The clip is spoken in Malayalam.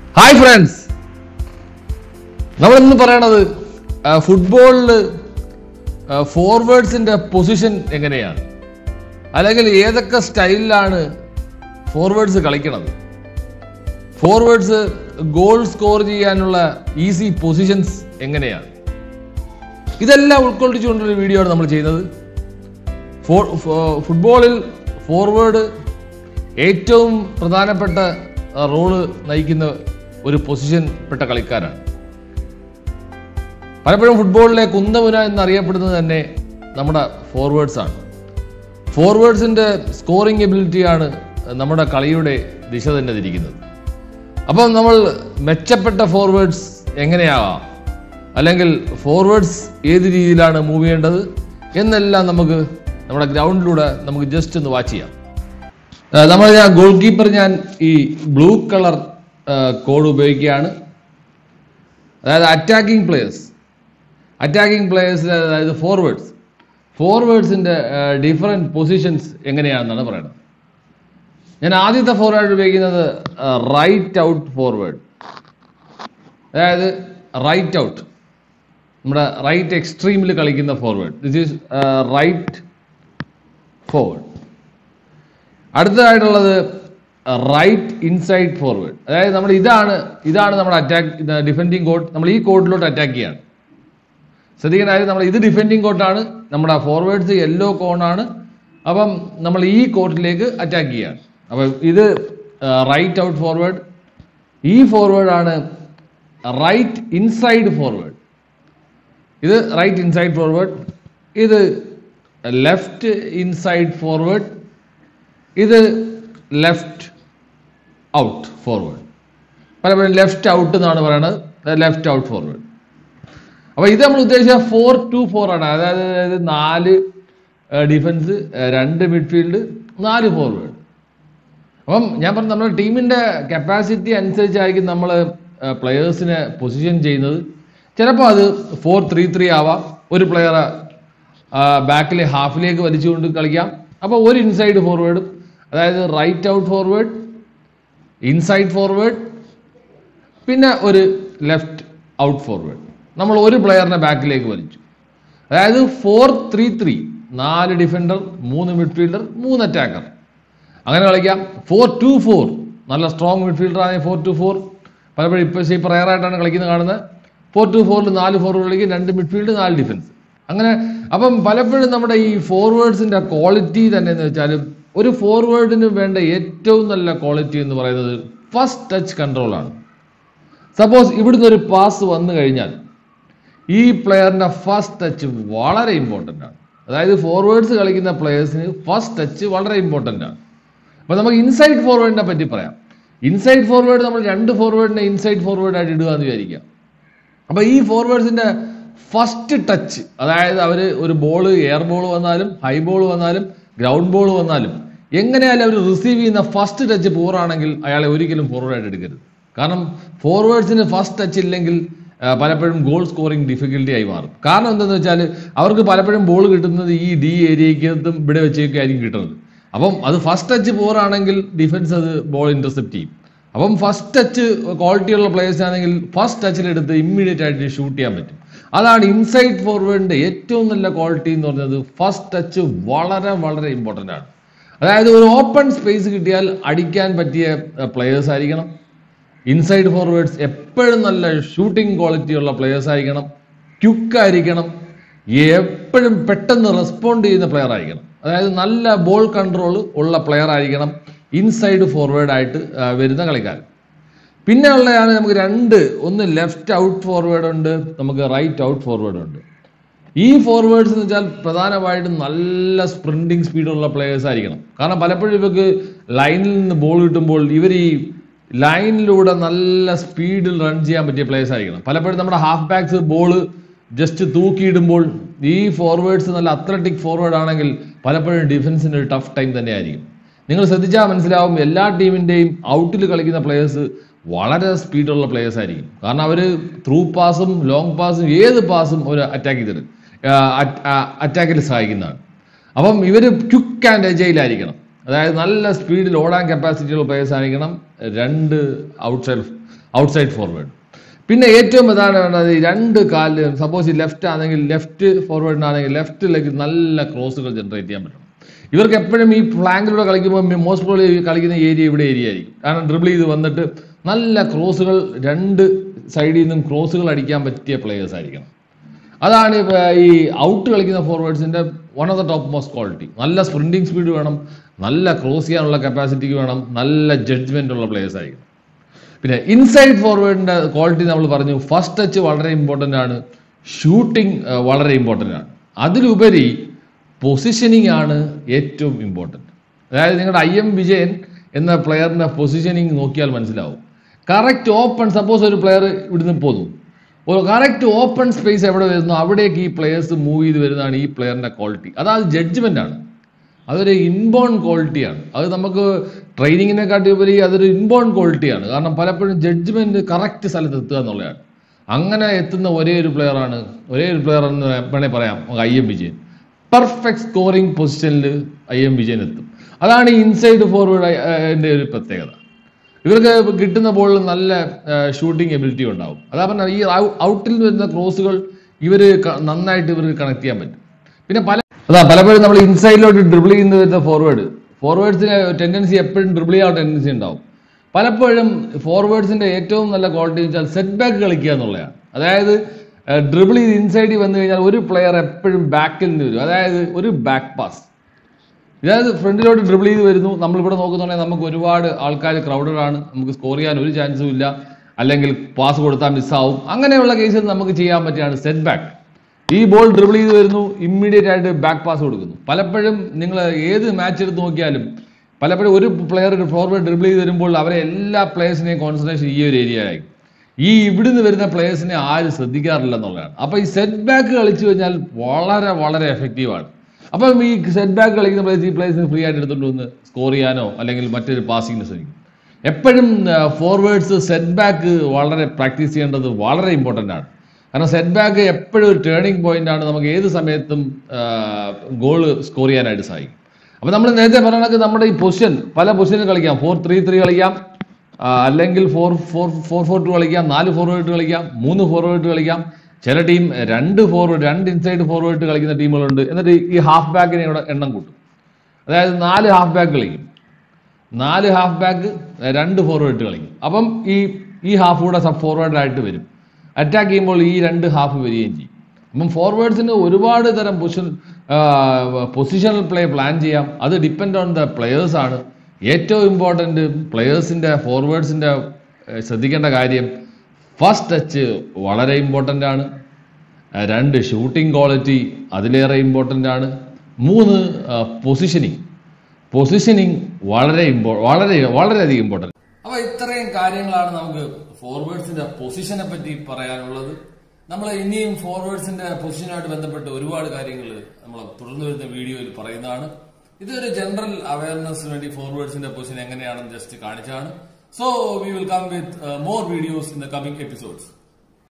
ഹായ് ഫ്രണ്ട്സ് നമ്മൾ ഇന്ന് പറയണത് ഫുട്ബോളിൽ ഫോർവേഡ്സിന്റെ പൊസിഷൻ എങ്ങനെയാണ് അല്ലെങ്കിൽ ഏതൊക്കെ സ്റ്റൈലിലാണ് ഫോർവേഡ്സ് കളിക്കണത് ഫോർവേഡ്സ് ഗോൾ സ്കോർ ചെയ്യാനുള്ള ഈസി പൊസിഷൻസ് എങ്ങനെയാണ് ഇതെല്ലാം ഉൾക്കൊള്ളിച്ചുകൊണ്ടൊരു വീഡിയോ ആണ് നമ്മൾ ചെയ്യുന്നത് ഫോ- ഫോ- ഫുട്ബോളിൽ ഫോർവേഡ് ഏറ്റവും പ്രധാനപ്പെട്ട ആ, റോള് നയിക്കുന്ന ഒരു പൊസിഷൻ പെട്ട കളിക്കാരാണ് പലപ്പോഴും ഫുട്ബോളിലെ കുന്തമുന എന്നറിയപ്പെടുന്നത് തന്നെ നമ്മുടെ ഫോർവേഡ്സ് ആണ് ഫോർവേഡ്സിന്റെ സ്കോറിംഗ് എബിലിറ്റിയാണ് നമ്മുടെ കളിയുടെ ദിശ തന്നെ തിരിക്കുന്നത് അപ്പം നമ്മൾ മെച്ചപ്പെട്ട ഫോർവേഡ്സ് എങ്ങനെയാവാം അല്ലെങ്കിൽ ഫോർവേഡ്സ് ഏത് രീതിയിലാണ് മൂവ് ചെയ്യേണ്ടത് എന്നെല്ലാം നമുക്ക് നമ്മുടെ ഗ്രൗണ്ടിലൂടെ നമുക്ക് ജസ്റ്റ് ഒന്ന് വാച്ച് ചെയ്യാം ആ, നമ്മൾ ഞാൻ ഗോൾ കീപ്പർ ഞാൻ ഈ ബ്ലൂ കളർ കോഡ് ഉപയോഗിക്കുകയാണ് അതായത് അറ്റാക്കിംഗ് പ്ലേയേഴ്സ് അറ്റാക്കിംഗ് പ്ലേയേഴ്സ് അതായത് ഫോർവേഡ്സ് ഫോർവേഡ്സിന്റെ ഡിഫറെൻറ്റ് പൊസിഷൻസ് എങ്ങനെയാണെന്നാണ് പറയുന്നത് ഞാൻ ആദ്യത്തെ ഫോർവേഡ് ഉപയോഗിക്കുന്നത് റൈറ്റ് ഔട്ട് ഫോർവേഡ് അതായത് റൈറ്റ് ഔട്ട് നമ്മുടെ റൈറ്റ് എക്സ്ട്രീമിൽ കളിക്കുന്ന forward this is right forward അടുത്തതായിട്ടുള്ളത് റൈറ്റ് ഇൻസൈഡ് ഫോർവേഡ് അതായത് നമ്മൾ ഇതാണ് ഇതാണ് നമ്മുടെ അറ്റാക്ക് ഡിഫെൻഡിങ് കോട്ട് നമ്മൾ ഈ കോട്ടിലോട്ട് അറ്റാക്ക് ചെയ്യാണ് ശ്രദ്ധിക്കേണ്ട കാര്യം നമ്മൾ ഇത് ഡിഫെൻഡിങ് കോട്ടാണ് നമ്മുടെ ഫോർവേഡ്സ് യെല്ലോ കോണാണ് അപ്പം നമ്മൾ ഈ കോർട്ടിലേക്ക് അറ്റാക്ക് ചെയ്യാണ് അപ്പം ഇത് റൈറ്റ് ഔട്ട് ഫോർവേഡ് ഈ ഫോർവേഡ് ആണ് റൈറ്റ് ഇൻസൈഡ് ഫോർവേഡ് ഇത് റൈറ്റ് ഇൻസൈഡ് ഫോർവേഡ് ഇത് ലെഫ്റ്റ് ഇൻസൈഡ് ഫോർവേഡ് ഇത് ലെഫ്റ്റ് ഔട്ട് ഫോർവേഡ് പലപ്പോഴും ലെഫ്റ്റ് ഔട്ട് എന്നാണ് പറയുന്നത് ലെഫ്റ്റ് ഔട്ട് ഫോർവേഡ് അപ്പൊ ഇത് നമ്മൾ ഉദ്ദേശിച്ച ഫോർ ടു ഫോർ ആണ് അതായത് അതായത് നാല് ഡിഫൻസ് രണ്ട് മിഡ്ഫീൽഡ് നാല് ഫോർവേഡ് അപ്പം ഞാൻ പറഞ്ഞു നമ്മുടെ ടീമിന്റെ കപ്പാസിറ്റി അനുസരിച്ചായിരിക്കും നമ്മൾ പ്ലെയേഴ്സിനെ പൊസിഷൻ ചെയ്യുന്നത് ചിലപ്പോൾ അത് ഫോർ ത്രീ ത്രീ ആവാം ഒരു പ്ലെയറെ ബാക്കിലെ ഹാഫിലേക്ക് വലിച്ചുകൊണ്ട് കളിക്കാം അപ്പോൾ ഒരു ഇൻസൈഡ് ഫോർവേഡും അതായത് right out forward inside forward പിന്നെ ഒരു ലെഫ്റ്റ് ഔട്ട് ഫോർവേഡ് നമ്മൾ ഒരു പ്ലെയറിനെ ബാക്കിലേക്ക് വലിച്ചു അതായത് ഫോർ ത്രീ ത്രീ നാല് ഡിഫൻഡർ മൂന്ന് മിഡ്ഫീൽഡർ മൂന്ന് അറ്റാക്കർ അങ്ങനെ കളിക്കാം ഫോർ ടു ഫോർ നല്ല സ്ട്രോങ് മിഡ്ഫീൽഡർ ആണെങ്കിൽ ഫോർ ടു ഫോർ പലപ്പോഴും ഇപ്പോൾ ഈ പ്രയറായിട്ടാണ് കളിക്കുന്നത് കാണുന്നത് ഫോർ ടു ഫോറിൽ നാല് ഫോർവേഡ് കളിക്കും രണ്ട് മിഡ്ഫീൽഡ് നാല് ഡിഫൻസ് അങ്ങനെ അപ്പം പലപ്പോഴും നമ്മുടെ ഈ ഫോർവേഡ്സിന്റെ ക്വാളിറ്റി തന്നെ എന്ന് വെച്ചാൽ ഒരു ഫോർവേഡിന് വേണ്ട ഏറ്റവും നല്ല ക്വാളിറ്റി എന്ന് പറയുന്നത് ഫസ്റ്റ് ടച്ച് കൺട്രോൾ ആണ് സപ്പോസ് ഇവിടുന്ന് ഒരു പാസ് വന്നു കഴിഞ്ഞാൽ ഈ പ്ലെയറിന്റെ ഫസ്റ്റ് ടച്ച് വളരെ ഇമ്പോർട്ടൻ്റ് ആണ് അതായത് ഫോർവേഡ്സ് കളിക്കുന്ന പ്ലെയേഴ്സിന് ഫസ്റ്റ് ടച്ച് വളരെ ഇമ്പോർട്ടൻ്റ് ആണ് അപ്പൊ നമുക്ക് ഇൻസൈഡ് ഫോർവേഡിനെ പറ്റി പറയാം ഇൻസൈഡ് ഫോർവേഡ് നമ്മൾ രണ്ട് ഫോർവേഡിനെ ഇൻസൈഡ് ഫോർവേഡ് ആയിട്ട് ഇടുക എന്ന് വിചാരിക്കാം അപ്പൊ ഈ ഫോർവേഡ്സിന്റെ ഫസ്റ്റ് ടച്ച് അതായത് അവർ ഒരു ബോൾ എയർ ബോൾ വന്നാലും ഹൈ ബോൾ വന്നാലും ഗ്രൗണ്ട് ബോൾ വന്നാലും എങ്ങനെയായാലും അവർ റിസീവ് ചെയ്യുന്ന ഫസ്റ്റ് ടച്ച് പൂറാണെങ്കിൽ അയാളെ ഒരിക്കലും ഫോർവേഡ് ആയിട്ട് എടുക്കരുത് കാരണം ഫോർവേഡ്സിന് ഫസ്റ്റ് ടച്ച് ഇല്ലെങ്കിൽ ആ, പലപ്പോഴും ഗോൾ സ്കോറിംഗ് ഡിഫിക്കൽട്ടി ആയി മാറും കാരണം എന്താണെന്ന് വെച്ചാൽ അവർക്ക് പലപ്പോഴും ബോൾ കിട്ടുന്നത് ഈ ഡി ഏരിയയ്ക്കകത്തും ഇവിടെ വെച്ചൊക്കെ ആയിരിക്കും കിട്ടുന്നത് അപ്പം അത് ഫസ്റ്റ് ടച്ച് പോറാണെങ്കിൽ ഡിഫൻസ് അത് ബോൾ ഇന്റർസെപ്റ്റ് ചെയ്യും അപ്പം ഫസ്റ്റ് ടച്ച് ക്വാളിറ്റി ഉള്ള പ്ലേയേഴ്സ് ആണെങ്കിൽ ഫസ്റ്റ് ടച്ചിലെടുത്ത് ഇമ്മീഡിയറ്റ് ആയിട്ട് ഷൂട്ട് ചെയ്യാൻ പറ്റും അതാണ് ഇൻസൈഡ് ഫോർവേഡിന്റെ ഏറ്റവും നല്ല ക്വാളിറ്റി എന്ന് പറയുന്നത് ഫസ്റ്റ് ടച്ച് വളരെ വളരെ ഇമ്പോർട്ടൻ്റ് ആണ് അതായത് ഒരു ഓപ്പൺ സ്പേസ് കിട്ടിയാൽ അടിക്കാൻ പറ്റിയ പ്ലേയേഴ്സ് ആയിരിക്കണം ഇൻസൈഡ് ഫോർവേഡ്സ് എപ്പോഴും നല്ല ഷൂട്ടിംഗ് ക്വാളിറ്റി ഉള്ള പ്ലേയേഴ്സ് ആയിരിക്കണം ക്യുക്ക് ആയിരിക്കണം എപ്പോഴും പെട്ടെന്ന് റെസ്പോണ്ട് ചെയ്യുന്ന പ്ലെയർ ആയിരിക്കണം അതായത് നല്ല ബോൾ കൺട്രോൾ ഉള്ള പ്ലെയർ ആയിരിക്കണം ഇൻസൈഡ് ഫോർവേഡ് ആയിട്ട് ആ, വരുന്ന കളിക്കാരൻ പിന്നെ ഉള്ളതാണ് നമുക്ക് രണ്ട് ഒന്ന് ലെഫ്റ്റ് ഔട്ട് ഫോർവേഡ് ഉണ്ട് നമുക്ക് റൈറ്റ് ഔട്ട് ഫോർവേഡ് ഉണ്ട് ഈ ഫോർവേഡ്സ് എന്ന് വെച്ചാൽ പ്രധാനമായിട്ടും നല്ല സ്പ്രിന്റിങ് സ്പീഡുള്ള പ്ലേയേഴ്സ് ആയിരിക്കണം കാരണം പലപ്പോഴും ഇവർക്ക് ലൈനിൽ നിന്ന് ബോൾ കിട്ടുമ്പോൾ ഇവർ ഈ ലൈനിലൂടെ നല്ല സ്പീഡിൽ റൺ ചെയ്യാൻ പറ്റിയ പ്ലേയേഴ്സ് ആയിരിക്കണം പലപ്പോഴും നമ്മുടെ ഹാഫ് ബാക്സ് ബോൾ ജസ്റ്റ് തൂക്കിയിടുമ്പോൾ ഈ ഫോർവേഡ്സ് നല്ല അത്ലറ്റിക് ഫോർവേഡ് ആണെങ്കിൽ പലപ്പോഴും ഡിഫൻസിന് ഒരു ടഫ് ടൈം തന്നെ ആയിരിക്കും നിങ്ങൾ ശ്രദ്ധിച്ചാൽ മനസ്സിലാവും എല്ലാ ടീമിന്റെയും ഔട്ടിൽ കളിക്കുന്ന പ്ലേയേഴ്സ് വളരെ സ്പീഡുള്ള പ്ലേയേഴ്സ് ആയിരിക്കും കാരണം അവർ ത്രൂ പാസും ലോങ് പാസും ഏത് പാസും അവർ അറ്റാക്ക് ചെയ്തിട്ട് അറ്റാക്കിൽ സഹായിക്കുന്നതാണ് അപ്പം ഇവർ ക്വിക്ക് ആൻഡ് എജൈലായിരിക്കണം അതായത് നല്ല സ്പീഡിൽ ഓടാൻ കപ്പാസിറ്റി ഉള്ള പ്ലേയേഴ്സ് ആയിരിക്കണം രണ്ട് ഔട്ട്സൈഡ് ഔട്ട്സൈഡ് ഫോർവേഡ് പിന്നെ ഏറ്റവും പ്രധാനമാണത് ഈ രണ്ട് കാലിൽ സപ്പോസ് ഈ ലെഫ്റ്റ് ആണെങ്കിൽ ലെഫ്റ്റ് ഫോർവേഡിനാണെങ്കിൽ ലെഫ്റ്റിലേക്ക് നല്ല ക്രോസുകൾ ജനറേറ്റ് ചെയ്യാൻ പറ്റണം ഇവർക്ക് എപ്പോഴും ഈ ഫ്ലാങ്കിലൂടെ കളിക്കുമ്പോൾ മോസ്റ്റ് പ്രോബ്ലി കളിക്കുന്ന ഏരിയ ഇവിടെ ഏരിയ ആയിരിക്കും കാരണം ഡ്രിബിൾ ചെയ്ത് വന്നിട്ട് നല്ല ക്രോസുകൾ രണ്ട് സൈഡിൽ നിന്നും ക്രോസുകൾ അടിക്കാൻ പറ്റിയ പ്ലേയേഴ്സ് ആയിരിക്കണം അതാണ് ഇപ്പൊ ഈ ഔട്ട് കളിക്കുന്ന ഫോർവേഡ്സിന്റെ one of the top most quality നല്ല സ്പ്രിന്റിംഗ് സ്പീഡ് വേണം നല്ല ക്രോസ് ചെയ്യാനുള്ള കപ്പാസിറ്റിക്ക് വേണം നല്ല ജഡ്ജ്മെന്റ് ഉള്ള പ്ലേയേഴ്സ് ആയിരിക്കണം പിന്നെ ഇൻസൈഡ് ഫോർവേഡിന്റെ ക്വാളിറ്റി നമ്മൾ പറഞ്ഞു ഫസ്റ്റ് ടച്ച് വളരെ ഇമ്പോർട്ടൻ്റ് ആണ് ഷൂട്ടിംഗ് വളരെ ഇമ്പോർട്ടൻ്റ് ആണ് അതിലുപരി പൊസിഷനിങ് ആണ് ഏറ്റവും ഇമ്പോർട്ടൻ്റ് അതായത് നിങ്ങളുടെ ഐ എം വിജയൻ എന്ന പ്ലെയറിന്റെ പൊസിഷനിങ് നോക്കിയാൽ മനസ്സിലാവും കറക്റ്റ് ഓപ്പൺ സപ്പോസ് ഒരു പ്ലെയർ ഇവിടുന്ന് പോന്നു ഒരു കറക്റ്റ് ഓപ്പൺ സ്പേസ് എവിടെ വരുന്നു അവിടേക്ക് ഈ പ്ലെയേഴ്സ് മൂവ് ചെയ്ത് വരുന്നതാണ് ഈ പ്ലെയറിന്റെ ക്വാളിറ്റി അതായത് ജഡ്ജ്മെന്റ് ആണ് അതൊരു ഇൻബോൺ ക്വാളിറ്റിയാണ് അത് നമുക്ക് ട്രെയിനിങ്ങിനെക്കാട്ടി ഉപരി അതൊരു ഇൻബോൺ ക്വാളിറ്റിയാണ് കാരണം പലപ്പോഴും ജഡ്ജ്മെന്റ് കറക്റ്റ് സ്ഥലത്ത് എത്തുക എന്നുള്ളതാണ് അങ്ങനെ എത്തുന്ന ഒരേ ഒരു പ്ലെയറാണ് ഒരേ ഒരു പ്ലെയർ എന്ന് വേണേൽ പറയാം I M Vijayan perfect scoring പൊസിഷനിൽ ഐ എം വിജയൻ എത്തും അതാണ് ഈ ഇൻസൈഡ് ഫോർവേഡ് ഒരു പ്രത്യേകത ഇവർക്ക് കിട്ടുന്ന ബോളിൽ നല്ല ഷൂട്ടിംഗ് എബിലിറ്റി ഉണ്ടാവും അതാ പറഞ്ഞ ഈ ഔട്ടിൽ വരുന്ന ക്രോസുകൾ ഇവർ നന്നായിട്ട് ഇവർക്ക് കണക്ട് ചെയ്യാൻ പറ്റും പിന്നെ പല അതാ പലപ്പോഴും നമ്മൾ ഇൻസൈഡിലോട്ട് ഡ്രിബിൾ ചെയ്യുന്ന വരുന്ന ഫോർവേഡ് ഫോർവേഡ്സിന് ടെൻഡൻസി എപ്പോഴും ഡ്രിബിൾ ചെയ്യാൻ ടെൻഡൻസി ഉണ്ടാവും പലപ്പോഴും ഫോർവേഡ്സിന്റെ ഏറ്റവും നല്ല ക്വാളിറ്റി വെച്ചാൽ സെറ്റ് ബാക്ക് കളിക്കുക എന്നുള്ളതാണ് അതായത് ഡ്രിബിൾ ചെയ്ത് ഇൻസൈഡിൽ വന്നു കഴിഞ്ഞാൽ ഒരു പ്ലെയർ എപ്പോഴും ബാക്കിൽ നിന്ന് വരും അതായത് ഒരു ബാക്ക് പാസ് അതായത് ഫ്രണ്ടിലോട്ട് ഡ്രിബിൾ ചെയ്ത് വരുന്നു നമ്മളിവിടെ നോക്കുന്നുണ്ടെങ്കിൽ നമുക്ക് ഒരുപാട് ആൾക്കാർ ക്രൗഡഡ് ആണ് നമുക്ക് സ്കോർ ചെയ്യാൻ ഒരു ചാൻസും ഇല്ല അല്ലെങ്കിൽ പാസ് കൊടുത്താൽ മിസ്സാവും അങ്ങനെയുള്ള കേസിൽ നമുക്ക് ചെയ്യാൻ പറ്റിയാണ് സെറ്റ് ബാക്ക് ഈ ബോൾ ഡ്രിബിൾ ചെയ്ത് വരുന്നു ഇമ്മീഡിയറ്റ് ആയിട്ട് ബാക്ക് പാസ് കൊടുക്കുന്നു പലപ്പോഴും നിങ്ങൾ ഏത് മാച്ച് എടുത്ത് നോക്കിയാലും പലപ്പോഴും ഒരു പ്ലെയർ ഫോർവേഡ് ഡ്രിബിൾ ചെയ്ത് വരുമ്പോൾ അവരെ എല്ലാ പ്ലേയേഴ്സിനെയും കോൺസെൻട്രേഷൻ ഈ ഒരു ഏരിയ ആയിരിക്കും ഈ ഇവിടുന്ന് വരുന്ന പ്ലേയേഴ്സിനെ ആരും ശ്രദ്ധിക്കാറില്ല എന്നുള്ളതാണ് അപ്പൊ ഈ സെറ്റ് ബാക്ക് കളിച്ചു കഴിഞ്ഞാൽ വളരെ വളരെ എഫക്റ്റീവാണ് അപ്പം ഈ സെറ്റ് ബാക്ക് കളിക്കുന്ന പ്ലേസ് ഈ പ്ലേസിന് ഫ്രീ ആയിട്ട് എടുത്തുകൊണ്ട് വന്ന് സ്കോർ ചെയ്യാനോ അല്ലെങ്കിൽ മറ്റൊരു പാസിങ്ങിന് ശ്രമിക്കും എപ്പോഴും ഫോർവേഡ്സ് സെറ്റ് ബാക്ക് വളരെ പ്രാക്ടീസ് ചെയ്യേണ്ടത് വളരെ ഇമ്പോർട്ടൻ്റ് ആണ് കാരണം സെറ്റ് ബാക്ക് എപ്പോഴും ഒരു ടേണിംഗ് പോയിന്റ് ആണ് നമുക്ക് ഏത് സമയത്തും ഗോൾ സ്കോർ ചെയ്യാനായിട്ട് സാധിക്കും അപ്പോൾ നമ്മൾ നേരത്തെ പറഞ്ഞ കണക്ക് നമ്മുടെ ഈ പൊസിഷൻ പല പൊസിഷനിൽ കളിക്കാം ഫോർ ത്രീ ത്രീ കളിക്കാം ആ, അല്ലെങ്കിൽ four four four four two കളിക്കാം നാല് ഫോർവേഡ് കളിക്കാം മൂന്ന് ഫോർവേഡ് കളിക്കാം ചില ടീം രണ്ട് ഫോർവേഡ് രണ്ട് ഇൻസൈഡ് ഫോർവേഡ് കളിക്കുന്ന ടീമുകളുണ്ട് എന്നിട്ട് ഈ ഹാഫ് ബാക്കിനെ ഇവിടെ എണ്ണം കൂട്ടും അതായത് നാല് ഹാഫ് ബാക്ക് കളിക്കും നാല് ഹാഫ് ബാക്ക് രണ്ട് ഫോർവേഡ് കളിക്കും അപ്പം ഈ ഈ ഹാഫ് കൂടെ സബ് ഫോർവേഡായിട്ട് വരും അറ്റാക്ക് ചെയ്യുമ്പോൾ ഈ രണ്ട് ഹാഫ് വരികയും ചെയ്യും അപ്പം ഫോർവേഡ്സിന് ഒരുപാട് തരം പൊസിഷൻ പൊസിഷണൽ പ്ലേ പ്ലാൻ ചെയ്യാം അത് ഡിപ്പെൻഡ് ഓൺ ദ പ്ലെയേഴ്സ് ആണ് ഏറ്റവും ഇമ്പോർട്ടൻറ്റ് പ്ലെയേഴ്സിൻ്റെ ഫോർവേഡ്സിൻ്റെ ശ്രദ്ധിക്കേണ്ട കാര്യം ഫസ്റ്റ് ടച്ച് വളരെ ഇമ്പോർട്ടൻ്റ് ആണ് ആ, രണ്ട് ഷൂട്ടിംഗ് ക്വാളിറ്റി അതിലേറെ ഇമ്പോർട്ടൻ്റ് ആണ് മൂന്ന് പൊസിഷനിങ് പൊസിഷനിങ് വളരെ ഇമ്പോ വളരെ വളരെയധികം ഇമ്പോർട്ടൻ്റ് അപ്പൊ ഇത്രയും കാര്യങ്ങളാണ് നമുക്ക് ഫോർവേഡ്സിന്റെ പൊസിഷനെ പറ്റി പറയാനുള്ളത് നമ്മൾ ഇനിയും ഫോർവേഡ്സിന്റെ പൊസിഷനുമായിട്ട് ബന്ധപ്പെട്ട് ഒരുപാട് കാര്യങ്ങൾ നമ്മൾ തുടർന്ന് വരുന്ന വീഡിയോയിൽ പറയുന്നതാണ് ഇതൊരു ജനറൽ അവയർനെസ്സിന് വേണ്ടി ഫോർവേഡ്സിന്റെ പൊസിഷൻ എങ്ങനെയാണെന്ന് ജസ്റ്റ് കാണിച്ചാണ് so we will come with more videos in the coming episodes